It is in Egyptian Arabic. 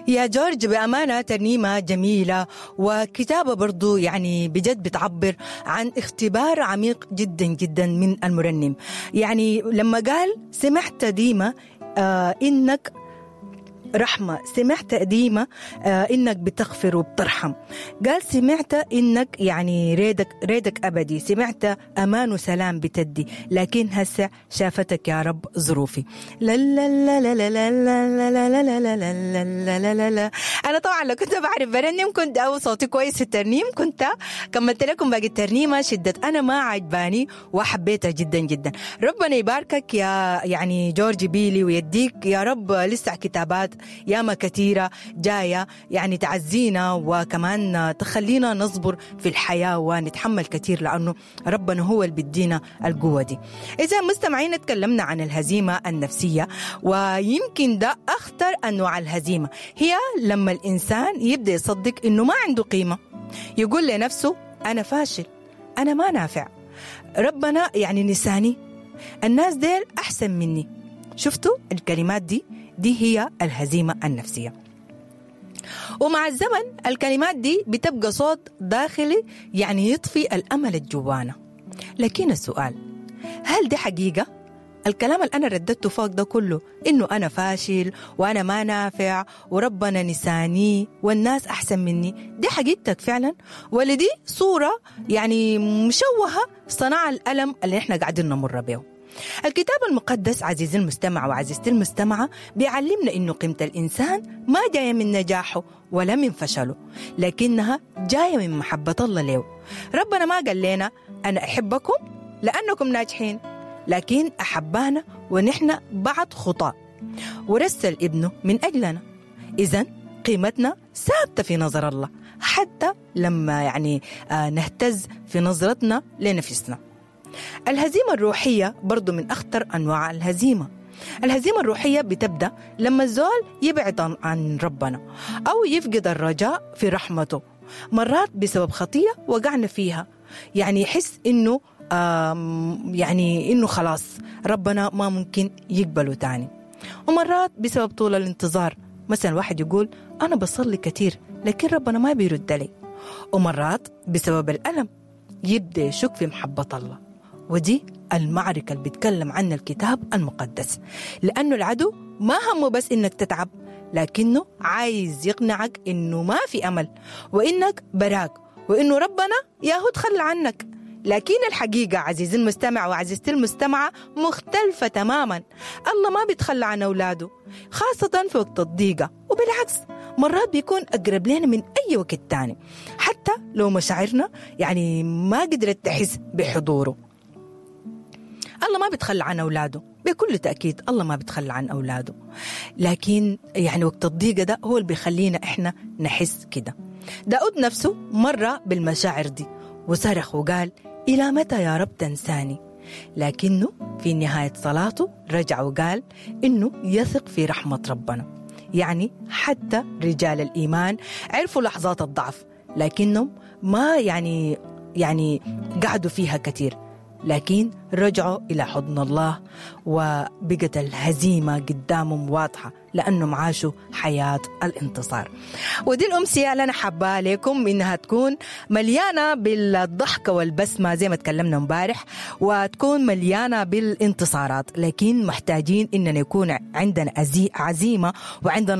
يا جورج بأمانة ترنيمة جميلة وكتابة برضو يعني بجد بتعبر عن اختبار عميق جدا جدا من المرنم يعني لما قال سمعت ديما آه إنك رحمة سمعت قديمة آه إنك بتغفر وبترحم قال سمعت إنك يعني ريدك ريدك أبدي سمعت أمان وسلام بتدي لكن هسه شافتك يا رب ظروفي لا لا لا لا لا لا لا لا لا لا لا لا لا لا لا لا أنا طبعا لو كنت بعرف برنم كنت أو صوتي كويس في الترنيم كنت كملت لكم باقي الترنيمة شدة أنا ما عجباني وحبيتها جدا جدا ربنا يباركك يا يعني جورجي بيلي ويديك يا رب لسه كتابات ياما كثيرة جاية يعني تعزينا وكمان تخلينا نصبر في الحياة ونتحمل كثير لأنه ربنا هو اللي بيدينا القوة دي إذا مستمعين تكلمنا عن الهزيمة النفسية ويمكن ده أخطر أنواع الهزيمة هي لما الإنسان يبدأ يصدق أنه ما عنده قيمة يقول لنفسه أنا فاشل أنا ما نافع ربنا يعني نساني الناس ديل أحسن مني شفتوا الكلمات دي دي هي الهزيمة النفسية ومع الزمن الكلمات دي بتبقى صوت داخلي يعني يطفي الأمل الجوانا لكن السؤال هل دي حقيقة؟ الكلام اللي أنا رددته فوق ده كله إنه أنا فاشل وأنا ما نافع وربنا نساني والناس أحسن مني دي حقيقتك فعلا ولا دي صورة يعني مشوهة صنع الألم اللي إحنا قاعدين نمر بيه الكتاب المقدس عزيزي المستمع وعزيزتي المستمعة بيعلمنا إنه قيمة الإنسان ما جاية من نجاحه ولا من فشله لكنها جاية من محبة الله له ربنا ما قال لنا أنا أحبكم لأنكم ناجحين لكن أحبانا ونحن بعد خطاة ورسل ابنه من أجلنا إذا قيمتنا ثابتة في نظر الله حتى لما يعني آه نهتز في نظرتنا لنفسنا الهزيمة الروحية برضو من أخطر أنواع الهزيمة الهزيمة الروحية بتبدأ لما الزول يبعد عن ربنا أو يفقد الرجاء في رحمته مرات بسبب خطية وقعنا فيها يعني يحس إنه يعني إنه خلاص ربنا ما ممكن يقبله تاني ومرات بسبب طول الانتظار مثلا واحد يقول أنا بصلي كتير لكن ربنا ما بيرد لي ومرات بسبب الألم يبدأ يشك في محبة الله ودي المعركة اللي بيتكلم عنها الكتاب المقدس لأنه العدو ما همه بس إنك تتعب لكنه عايز يقنعك إنه ما في أمل وإنك براك وإنه ربنا ياهو تخلى عنك لكن الحقيقة عزيزي المستمع وعزيزتي المستمعة مختلفة تماما الله ما بيتخلى عن أولاده خاصة في وقت الضيقة وبالعكس مرات بيكون أقرب لنا من أي وقت تاني حتى لو مشاعرنا يعني ما قدرت تحس بحضوره الله ما بيتخلى عن أولاده بكل تأكيد الله ما بيتخلى عن أولاده لكن يعني وقت الضيقة ده هو اللي بيخلينا إحنا نحس كده داود نفسه مرة بالمشاعر دي وصرخ وقال إلى متى يا رب تنساني لكنه في نهاية صلاته رجع وقال إنه يثق في رحمة ربنا يعني حتى رجال الإيمان عرفوا لحظات الضعف لكنهم ما يعني يعني قعدوا فيها كثير لكن رجعوا إلى حضن الله وبقت الهزيمة قدامهم واضحة لأنهم عاشوا حياة الانتصار ودي الأمسية اللي أنا حابة لكم إنها تكون مليانة بالضحكة والبسمة زي ما تكلمنا امبارح وتكون مليانة بالانتصارات لكن محتاجين إننا يكون عندنا عزيمة وعندنا